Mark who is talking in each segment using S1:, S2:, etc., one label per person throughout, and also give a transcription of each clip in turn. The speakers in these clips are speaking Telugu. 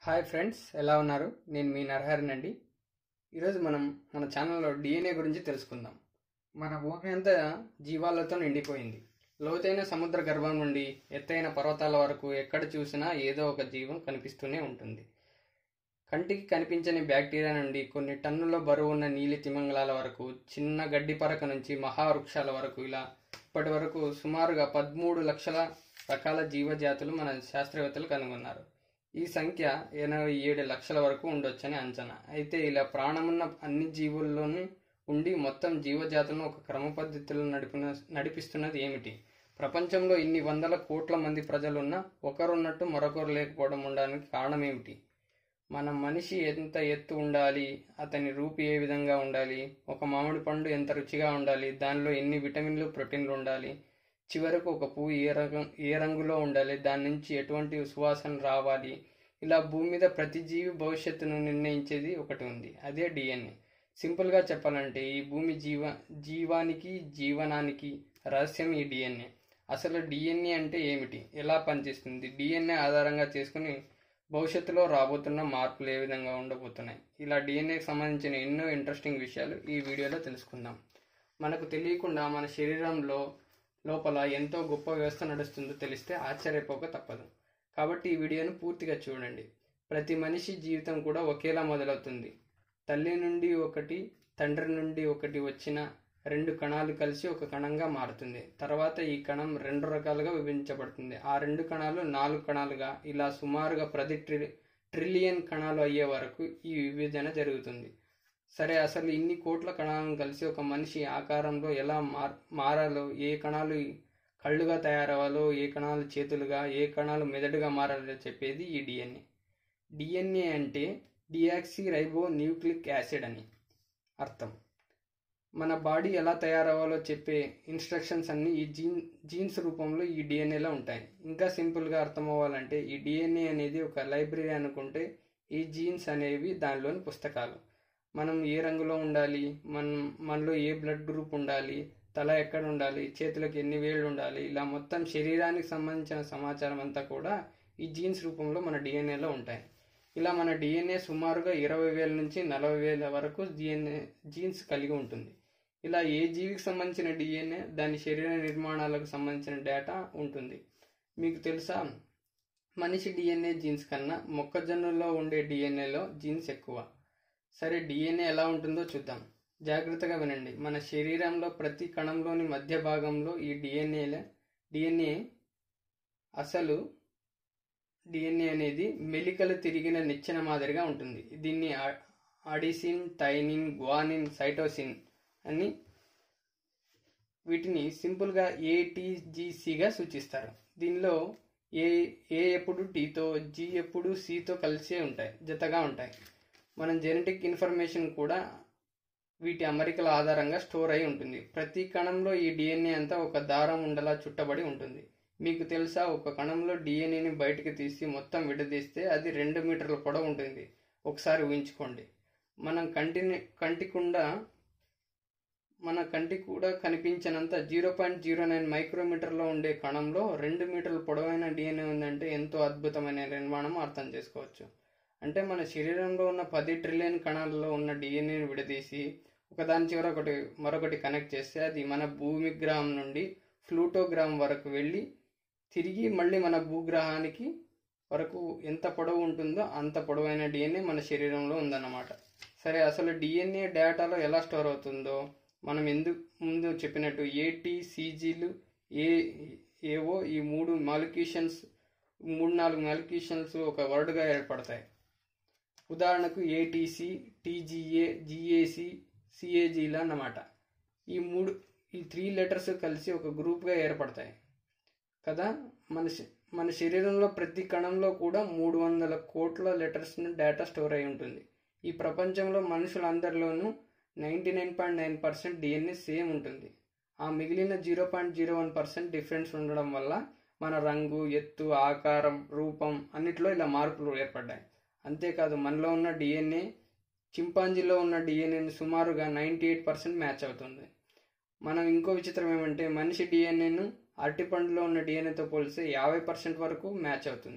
S1: హాయ్ ఫ్రెండ్స్ ఎలా ఉన్నారు నేను మీ నరహరిన్ అండి ఈరోజు మనం మన ఛానల్లో డిఎన్ఏ గురించి తెలుసుకుందాం మన భూమి అంతా జీవాలతో నిండిపోయింది లోతైన సముద్ర గర్భం నుండి ఎత్తైన పర్వతాల వరకు ఎక్కడ చూసినా ఏదో ఒక జీవం కనిపిస్తూనే ఉంటుంది కంటికి కనిపించని బ్యాక్టీరియా నుండి కొన్ని టన్నుల బరువు ఉన్న నీలి తిమంగళాల వరకు చిన్న గడ్డి పరక నుంచి మహావృక్షాల వరకు ఇలా ఇప్పటి వరకు సుమారుగా పదమూడు లక్షల రకాల జీవజాతులు మన శాస్త్రవేత్తలు కనుగొన్నారు ఈ సంఖ్య ఎనభై ఏడు లక్షల వరకు ఉండొచ్చని అంచనా అయితే ఇలా ప్రాణమున్న అన్ని జీవుల్లోనూ ఉండి మొత్తం జీవజాతులను ఒక క్రమ పద్ధతిలో నడిపిన నడిపిస్తున్నది ఏమిటి ప్రపంచంలో ఇన్ని వందల కోట్ల మంది ప్రజలున్నా ఒకరున్నట్టు మరొకరు లేకపోవడం ఉండడానికి కారణం ఏమిటి మన మనిషి ఎంత ఎత్తు ఉండాలి అతని రూపు ఏ విధంగా ఉండాలి ఒక మామిడి పండు ఎంత రుచిగా ఉండాలి దానిలో ఎన్ని విటమిన్లు ప్రోటీన్లు ఉండాలి చివరకు ఒక పువ్వు ఏ రంగు ఏ రంగులో ఉండాలి దాని నుంచి ఎటువంటి సువాసన రావాలి ఇలా భూమి మీద ప్రతి జీవి భవిష్యత్తును నిర్ణయించేది ఒకటి ఉంది అదే డిఎన్ఏ సింపుల్గా చెప్పాలంటే ఈ భూమి జీవ జీవానికి జీవనానికి రహస్యం ఈ డిఎన్ఏ అసలు డిఎన్ఏ అంటే ఏమిటి ఎలా పనిచేస్తుంది డిఎన్ఏ ఆధారంగా చేసుకుని భవిష్యత్తులో రాబోతున్న మార్పులు ఏ విధంగా ఉండబోతున్నాయి ఇలా డిఎన్ఏకి సంబంధించిన ఎన్నో ఇంట్రెస్టింగ్ విషయాలు ఈ వీడియోలో తెలుసుకుందాం మనకు తెలియకుండా మన శరీరంలో లోపల ఎంతో గొప్ప వ్యవస్థ నడుస్తుందో తెలిస్తే ఆశ్చర్యపోక తప్పదు కాబట్టి ఈ వీడియోను పూర్తిగా చూడండి ప్రతి మనిషి జీవితం కూడా ఒకేలా మొదలవుతుంది తల్లి నుండి ఒకటి తండ్రి నుండి ఒకటి వచ్చిన రెండు కణాలు కలిసి ఒక కణంగా మారుతుంది తర్వాత ఈ కణం రెండు రకాలుగా విభజించబడుతుంది ఆ రెండు కణాలు నాలుగు కణాలుగా ఇలా సుమారుగా ప్రతి ట్రి ట్రిలియన్ కణాలు అయ్యే వరకు ఈ విభజన జరుగుతుంది సరే అసలు ఇన్ని కోట్ల కణాలను కలిసి ఒక మనిషి ఆకారంలో ఎలా మార్ మారాలో ఏ కణాలు కళ్ళుగా తయారవ్వాలో ఏ కణాలు చేతులుగా ఏ కణాలు మెదడుగా మారాలో చెప్పేది ఈ డిఎన్ఏ డిఎన్ఏ అంటే డియాక్సీ రైబో న్యూక్లిక్ యాసిడ్ అని అర్థం మన బాడీ ఎలా తయారవ్వాలో చెప్పే ఇన్స్ట్రక్షన్స్ అన్నీ ఈ జీన్ జీన్స్ రూపంలో ఈ డిఎన్ఏలో ఉంటాయి ఇంకా సింపుల్గా అర్థం అవ్వాలంటే ఈ డిఎన్ఏ అనేది ఒక లైబ్రరీ అనుకుంటే ఈ జీన్స్ అనేవి దానిలోని పుస్తకాలు మనం ఏ రంగులో ఉండాలి మనం మనలో ఏ బ్లడ్ గ్రూప్ ఉండాలి తల ఎక్కడ ఉండాలి చేతులకు ఎన్ని వేళ్ళు ఉండాలి ఇలా మొత్తం శరీరానికి సంబంధించిన సమాచారం అంతా కూడా ఈ జీన్స్ రూపంలో మన డిఎన్ఏలో ఉంటాయి ఇలా మన డిఎన్ఏ సుమారుగా ఇరవై వేల నుంచి నలభై వేల వరకు డిఎన్ఏ జీన్స్ కలిగి ఉంటుంది ఇలా ఏ జీవికి సంబంధించిన డిఎన్ఏ దాని శరీర నిర్మాణాలకు సంబంధించిన డేటా ఉంటుంది మీకు తెలుసా మనిషి డిఎన్ఏ జీన్స్ కన్నా మొక్కజొన్నలో ఉండే డిఎన్ఏలో జీన్స్ ఎక్కువ సరే డిఎన్ఏ ఎలా ఉంటుందో చూద్దాం జాగ్రత్తగా వినండి మన శరీరంలో ప్రతి కణంలోని మధ్య భాగంలో ఈ డిఎన్ఏల డిఎన్ఏ అసలు డిఎన్ఏ అనేది మెలికలు తిరిగిన నిచ్చెన మాదిరిగా ఉంటుంది దీన్ని అడిసిన్ థైనిన్ గ్వానిన్ సైటోసిన్ అని వీటిని సింపుల్గా ఏటీజీసీగా సూచిస్తారు దీనిలో ఏ ఏ ఎప్పుడు టీతో జీ ఎప్పుడు సితో కలిసే ఉంటాయి జతగా ఉంటాయి మనం జెనెటిక్ ఇన్ఫర్మేషన్ కూడా వీటి అమరికల ఆధారంగా స్టోర్ అయి ఉంటుంది ప్రతి కణంలో ఈ డిఎన్ఏ అంతా ఒక దారం ఉండలా చుట్టబడి ఉంటుంది మీకు తెలుసా ఒక కణంలో డిఎన్ఏని బయటకు తీసి మొత్తం విడదీస్తే అది రెండు మీటర్ల పొడవు ఉంటుంది ఒకసారి ఊహించుకోండి మనం కంటిని కంటికుండా మన కంటికి కూడా కనిపించినంత జీరో పాయింట్ జీరో నైన్ మైక్రోమీటర్లో ఉండే కణంలో రెండు మీటర్ల పొడవైన డిఎన్ఏ ఉందంటే ఎంతో అద్భుతమైన నిర్మాణం అర్థం చేసుకోవచ్చు అంటే మన శరీరంలో ఉన్న పది ట్రిలియన్ కణాలలో ఉన్న డిఎన్ఏని విడదీసి ఒకదాని చివర ఒకటి మరొకటి కనెక్ట్ చేస్తే అది మన భూమి గ్రహం నుండి ఫ్లూటోగ్రామ్ వరకు వెళ్ళి తిరిగి మళ్ళీ మన భూగ్రహానికి వరకు ఎంత పొడవు ఉంటుందో అంత పొడవైన డిఎన్ఏ మన శరీరంలో ఉందన్నమాట సరే అసలు డిఎన్ఏ డేటాలో ఎలా స్టోర్ అవుతుందో మనం ఎందుకు ముందు చెప్పినట్టు ఏటీ సీజీలు ఏ ఏవో ఈ మూడు మాలిక్యూషన్స్ మూడు నాలుగు మాలిక్యూషన్స్ ఒక వర్డ్గా ఏర్పడతాయి ఉదాహరణకు ఏటీసీ టీజీఏ జిఏసి సిఏజీలు అన్నమాట ఈ మూడు ఈ త్రీ లెటర్స్ కలిసి ఒక గ్రూప్గా ఏర్పడతాయి కదా మన మన శరీరంలో ప్రతి కణంలో కూడా మూడు వందల కోట్ల లెటర్స్ డేటా స్టోర్ అయి ఉంటుంది ఈ ప్రపంచంలో మనుషులందరిలోనూ ninety nine point nine percent DNA same ఉంటుంది ఆ మిగిలిన zero point zero one percent difference ఉండడం వల్ల మన రంగు ఎత్తు ఆకారం రూపం అన్నిట్లో ఇలా మార్పులు ఏర్పడ్డాయి అంతేకాదు మనలో ఉన్న డిఎన్ఏ చింపాంజీలో ఉన్న డిఎన్ఏని సుమారుగా నైంటీ ఎయిట్ పర్సెంట్ మ్యాచ్ అవుతుంది మనం ఇంకో విచిత్రం ఏమంటే మనిషి డిఎన్ఏను అరటిపండులో ఉన్న డిఎన్ఏతో పోలిస్తే యాభై పర్సెంట్ వరకు మ్యాచ్ అవుతుంది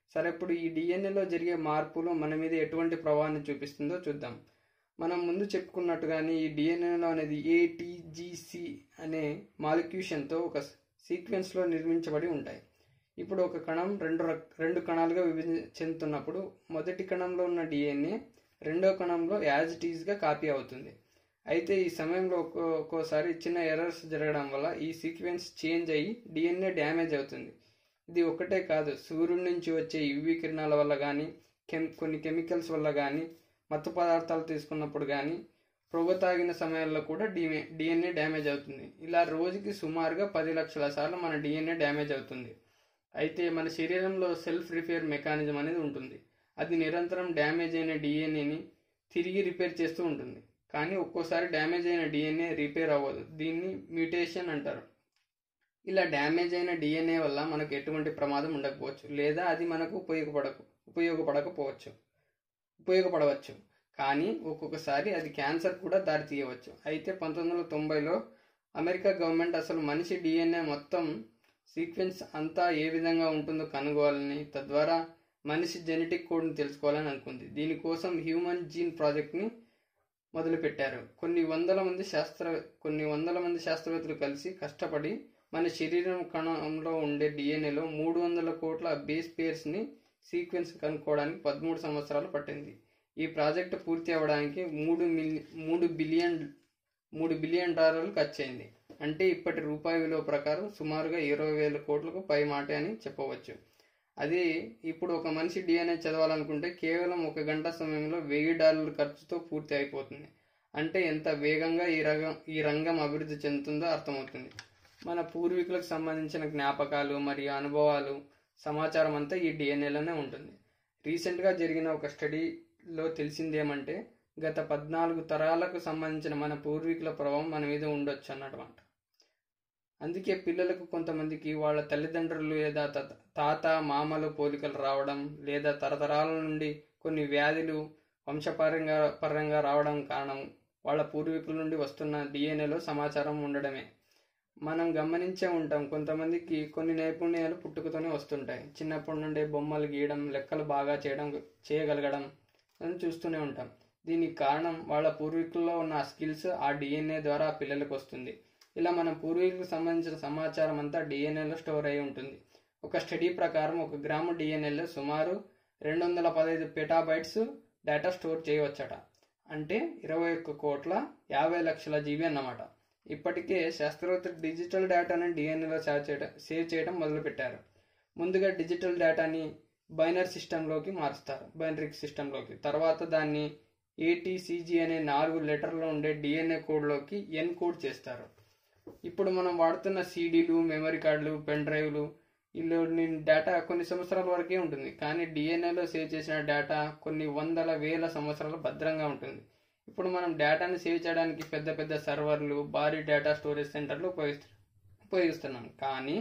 S1: సరే ఇప్పుడు ఈ డిఎన్ఏలో జరిగే మార్పులు మన మీద ఎటువంటి ప్రభావాన్ని చూపిస్తుందో చూద్దాం మనం ముందు చెప్పుకున్నట్టుగానే ఈ డిఎన్ఏలో అనేది ఏటీజీసి అనే మాలిక్యూషన్తో ఒక సీక్వెన్స్లో నిర్మించబడి ఉంటాయి ఇప్పుడు ఒక కణం రెండు రక్- రెండు కణాలుగా విభజన చెందుతున్నప్పుడు మొదటి కణంలో ఉన్న డిఎన్ఏ రెండో కణంలో యాజ్ ఇట్ ఈజ్గా కాపీ అవుతుంది అయితే ఈ సమయంలో ఒక్కో ఒక్కోసారి చిన్న ఎర్రర్స్ జరగడం వల్ల ఈ సీక్వెన్స్ చేంజ్ అయ్యి డిఎన్ఏ డ్యామేజ్ అవుతుంది ఇది ఒక్కటే కాదు సూర్యుడి నుంచి వచ్చే యువి కిరణాల వల్ల కానీ కెమ్ కొన్ని కెమికల్స్ వల్ల కానీ మత్తు పదార్థాలు తీసుకున్నప్పుడు కానీ పొగ తాగిన సమయాల్లో కూడా డిఎన్ఏ డిఎన్ఏ డ్యామేజ్ అవుతుంది ఇలా రోజుకి సుమారుగా పది లక్షల సార్లు మన డిఎన్ఏ డ్యామేజ్ అవుతుంది అయితే మన శరీరంలో సెల్ఫ్ రిపేర్ మెకానిజం అనేది ఉంటుంది అది నిరంతరం డ్యామేజ్ అయిన డిఎన్ఏని తిరిగి రిపేర్ చేస్తూ ఉంటుంది కానీ ఒక్కోసారి డ్యామేజ్ అయిన డిఎన్ఏ రిపేర్ అవ్వదు దీన్ని మ్యూటేషన్ అంటారు ఇలా డ్యామేజ్ అయిన డిఎన్ఏ వల్ల మనకు ఎటువంటి ప్రమాదం ఉండకపోవచ్చు లేదా అది మనకు ఉపయోగపడకు ఉపయోగపడకపోవచ్చు ఉపయోగపడవచ్చు కానీ ఒక్కొక్కసారి అది క్యాన్సర్ కూడా దారితీయవచ్చు అయితే పంతొమ్మిది వందల తొంభైలో అమెరికా గవర్నమెంట్ అసలు మనిషి డిఎన్ఏ మొత్తం సీక్వెన్స్ అంతా ఏ విధంగా ఉంటుందో కనుగోవాలని తద్వారా మనిషి జెనెటిక్ కోడ్ని తెలుసుకోవాలని అనుకుంది దీనికోసం హ్యూమన్ జీన్ ప్రాజెక్ట్ని మొదలుపెట్టారు కొన్ని వందల మంది శాస్త్ర కొన్ని వందల మంది శాస్త్రవేత్తలు కలిసి కష్టపడి మన శరీరం కణంలో ఉండే డిఎన్ఏలో మూడు వందల కోట్ల బేస్ పేర్స్ని సీక్వెన్స్ కనుక్కోవడానికి పదమూడు సంవత్సరాలు పట్టింది ఈ ప్రాజెక్ట్ పూర్తి అవ్వడానికి మూడు మిలి మూడు బిలియన్ మూడు బిలియన్ డాలర్లు ఖర్చు అయింది అంటే ఇప్పటి రూపాయి విలువ ప్రకారం సుమారుగా ఇరవై వేల కోట్లకు పై మాట అని చెప్పవచ్చు అది ఇప్పుడు ఒక మనిషి డిఎన్ఏ చదవాలనుకుంటే కేవలం ఒక గంట సమయంలో వెయ్యి డాలర్ల ఖర్చుతో పూర్తి అయిపోతుంది అంటే ఎంత వేగంగా ఈ రంగం ఈ రంగం అభివృద్ధి చెందుతుందో అర్థమవుతుంది మన పూర్వీకులకు సంబంధించిన జ్ఞాపకాలు మరియు అనుభవాలు సమాచారం అంతా ఈ డిఎన్ఏలోనే ఉంటుంది రీసెంట్గా జరిగిన ఒక స్టడీలో తెలిసిందేమంటే గత పద్నాలుగు తరాలకు సంబంధించిన మన పూర్వీకుల ప్రభావం మన మీద ఉండొచ్చు అన్నమాట అందుకే పిల్లలకు కొంతమందికి వాళ్ళ తల్లిదండ్రులు లేదా తాత తాత మామలు పోలికలు రావడం లేదా తరతరాల నుండి కొన్ని వ్యాధులు వంశపరంగా పరంగా రావడం కారణం వాళ్ళ పూర్వీకుల నుండి వస్తున్న డిఎన్ఏలో సమాచారం ఉండడమే మనం గమనించే ఉంటాం కొంతమందికి కొన్ని నైపుణ్యాలు పుట్టుకతోనే వస్తుంటాయి చిన్నప్పటి నుండే బొమ్మలు గీయడం లెక్కలు బాగా చేయడం చేయగలగడం అని చూస్తూనే ఉంటాం దీనికి కారణం వాళ్ళ పూర్వీకుల్లో ఉన్న ఆ స్కిల్స్ ఆ డిఎన్ఏ ద్వారా ఆ పిల్లలకు వస్తుంది ఇలా మన పూర్వీకులకు సంబంధించిన సమాచారం అంతా డిఎన్ఏలో స్టోర్ అయి ఉంటుంది ఒక స్టడీ ప్రకారం ఒక గ్రాము డిఎన్ఏలో సుమారు రెండు వందల పదహైదు పెటాబైట్స్ డేటా స్టోర్ చేయవచ్చట అంటే ఇరవై ఒక్క కోట్ల యాభై లక్షల జీబీ అన్నమాట ఇప్పటికే శాస్త్రవేత్తలు డిజిటల్ డేటాను డిఎన్ఏలో సేవ్ చేయడం సేవ్ చేయడం మొదలుపెట్టారు ముందుగా డిజిటల్ డేటాని బైనర్ సిస్టంలోకి మారుస్తారు బైనరిక్ సిస్టంలోకి తర్వాత దాన్ని ఏటీసీజీ అనే నాలుగు లెటర్లో ఉండే డిఎన్ఏ కోడ్లోకి ఎన్ కోడ్ చేస్తారు ఇప్పుడు మనం వాడుతున్న సీడీలు మెమరీ కార్డులు పెన్ డ్రైవ్లు ఇందులో డేటా కొన్ని సంవత్సరాల వరకే ఉంటుంది కానీ డిఎన్ఏలో సేవ్ చేసిన డేటా కొన్ని వందల వేల సంవత్సరాలు భద్రంగా ఉంటుంది ఇప్పుడు మనం డేటాను సేవ్ చేయడానికి పెద్ద పెద్ద సర్వర్లు భారీ డేటా స్టోరేజ్ సెంటర్లు ఉపయోగిస్తు ఉపయోగిస్తున్నాం కానీ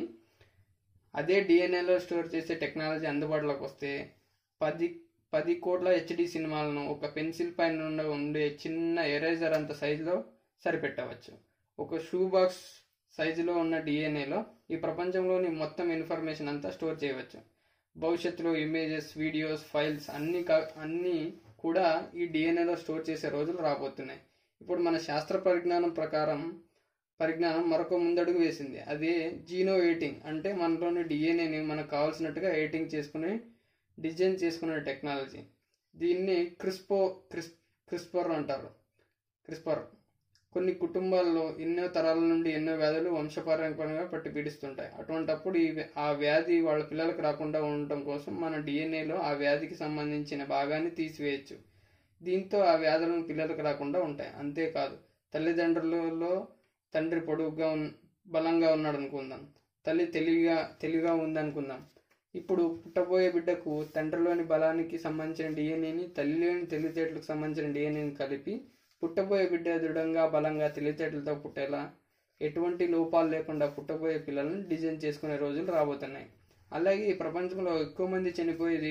S1: అదే డిఎన్ఏలో స్టోర్ చేసే టెక్నాలజీ అందుబాటులోకి వస్తే పది పది కోట్ల హెచ్డి సినిమాలను ఒక పెన్సిల్ పైన నుండి ఉండే చిన్న ఎరేజర్ అంత సైజులో సరిపెట్టవచ్చు ఒక షూ బాక్స్ సైజులో ఉన్న డిఎన్ఏలో ఈ ప్రపంచంలోని మొత్తం ఇన్ఫర్మేషన్ అంతా స్టోర్ చేయవచ్చు భవిష్యత్తులో ఇమేజెస్ వీడియోస్ ఫైల్స్ అన్ని కా- అన్ని కూడా ఈ డిఎన్ఏలో స్టోర్ చేసే రోజులు రాబోతున్నాయి ఇప్పుడు మన శాస్త్ర పరిజ్ఞానం ప్రకారం పరిజ్ఞానం మరొక ముందడుగు వేసింది అదే జీనో ఎయిటింగ్ అంటే మనలోని డిఎన్ఏని మనకు కావాల్సినట్టుగా ఎయిటింగ్ చేసుకుని డిజైన్ చేసుకునే టెక్నాలజీ దీన్ని క్రిస్పో క్రిస్ క్రిస్పర్ అంటారు క్రిస్పర్ కొన్ని కుటుంబాల్లో ఎన్నో తరాల నుండి ఎన్నో వ్యాధులు వంశపారంపరంగా పట్టి పీడిస్తుంటాయి అటువంటప్పుడు ఈ వ్య- ఆ వ్యాధి వాళ్ళ పిల్లలకు రాకుండా ఉండటం కోసం మన డిఎన్ఏలో ఆ వ్యాధికి సంబంధించిన భాగాన్ని తీసివేయచ్చు దీంతో ఆ వ్యాధులను పిల్లలకు రాకుండా ఉంటాయి అంతేకాదు తల్లిదండ్రులలో తండ్రి పొడుగ్గా ఉన్ బలంగా ఉన్నాడు అనుకుందాం తల్లి తెలివిగా తెలివిగా ఉందనుకుందాం ఇప్పుడు పుట్టబోయే బిడ్డకు తండ్రిలోని బలానికి సంబంధించిన డిఎన్ఏని తల్లిలోని తెలివితేటలకు సంబంధించిన డిఎన్ఏని కలిపి పుట్టబోయే బిడ్డ దృఢంగా బలంగా తెలివితేటలతో పుట్టేలా ఎటువంటి లోపాలు లేకుండా పుట్టబోయే పిల్లలను డిజైన్ చేసుకునే రోజులు రాబోతున్నాయి అలాగే ఈ ప్రపంచంలో ఎక్కువ మంది చనిపోయేది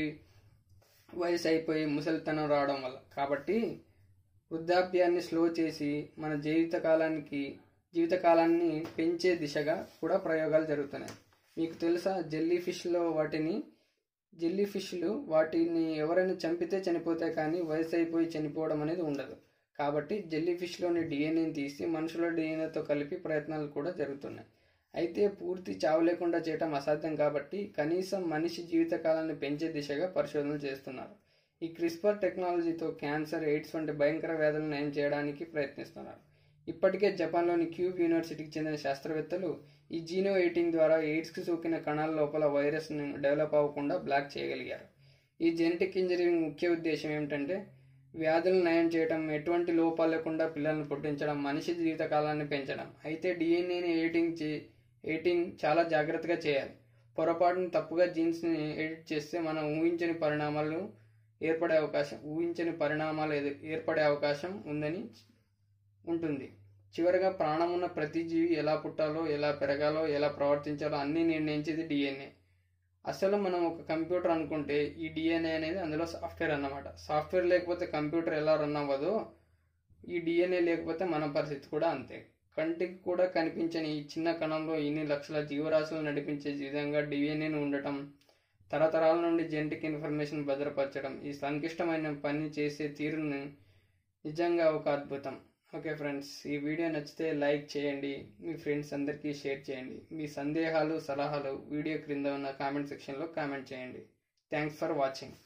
S1: వయసు అయిపోయి ముసలితనం రావడం వల్ల కాబట్టి వృద్ధాప్యాన్ని స్లో చేసి మన జీవిత కాలానికి జీవితకాలాన్ని పెంచే దిశగా కూడా ప్రయోగాలు జరుగుతున్నాయి మీకు తెలుసా జెల్లీ ఫిష్లో వాటిని జెల్లీ ఫిష్లు వాటిని ఎవరైనా చంపితే చనిపోతాయి కానీ వయసు అయిపోయి చనిపోవడం అనేది ఉండదు కాబట్టి జెల్లీ ఫిష్లోని డిఎన్ఏని తీసి మనుషుల డిఎన్ఏతో కలిపి ప్రయత్నాలు కూడా జరుగుతున్నాయి అయితే పూర్తి చావు లేకుండా చేయటం అసాధ్యం కాబట్టి కనీసం మనిషి జీవితకాలాన్ని పెంచే దిశగా పరిశోధనలు చేస్తున్నారు ఈ క్రిస్పర్ టెక్నాలజీతో క్యాన్సర్ ఎయిడ్స్ వంటి భయంకర వ్యాధులను నయం చేయడానికి ప్రయత్నిస్తున్నారు ఇప్పటికే జపాన్లోని క్యూబ్ యూనివర్సిటీకి చెందిన శాస్త్రవేత్తలు ఈ జీనో ఎయిటింగ్ ద్వారా ఎయిడ్స్కి సోకిన కణాల లోపల వైరస్ను డెవలప్ అవ్వకుండా బ్లాక్ చేయగలిగారు ఈ జెనెటిక్ ఇంజనీరింగ్ ముఖ్య ఉద్దేశం ఏమిటంటే వ్యాధులను నయం చేయడం ఎటువంటి లోపాలు లేకుండా పిల్లలను పుట్టించడం మనిషి జీవిత కాలాన్ని పెంచడం అయితే డిఎన్ఏని ఎడిటింగ్ చే ఎడిటింగ్ చాలా జాగ్రత్తగా చేయాలి పొరపాటును తప్పుగా జీన్స్ని ఎడిట్ చేస్తే మనం ఊహించని పరిణామాలు ఏర్పడే అవకాశం ఊహించని పరిణామాలు ఎదు- ఏర్పడే అవకాశం ఉందని ఉంటుంది చివరగా ప్రాణం ఉన్న ప్రతి జీవి ఎలా పుట్టాలో ఎలా పెరగాలో ఎలా ప్రవర్తించాలో అన్నీ నిర్ణయించేది డిఎన్ఏ అసలు మనం ఒక కంప్యూటర్ అనుకుంటే ఈ డిఎన్ఏ అనేది అందులో సాఫ్ట్వేర్ అన్నమాట సాఫ్ట్వేర్ లేకపోతే కంప్యూటర్ ఎలా రన్ అవ్వదో ఈ డిఎన్ఏ లేకపోతే మన పరిస్థితి కూడా అంతే కంటికి కూడా కనిపించని ఈ చిన్న కణంలో ఇన్ని లక్షల జీవరాశులు నడిపించే విధంగా డిఎన్ఏను ఉండటం తరతరాల నుండి జెనెటిక్ ఇన్ఫర్మేషన్ భద్రపరచడం ఈ సంక్లిష్టమైన పని చేసే తీరుని నిజంగా ఒక అద్భుతం ఓకే ఫ్రెండ్స్ ఈ వీడియో నచ్చితే లైక్ చేయండి మీ ఫ్రెండ్స్ అందరికీ షేర్ చేయండి మీ సందేహాలు సలహాలు వీడియో క్రింద ఉన్న కామెంట్ సెక్షన్లో కామెంట్ చేయండి థ్యాంక్స్ ఫర్ వాచింగ్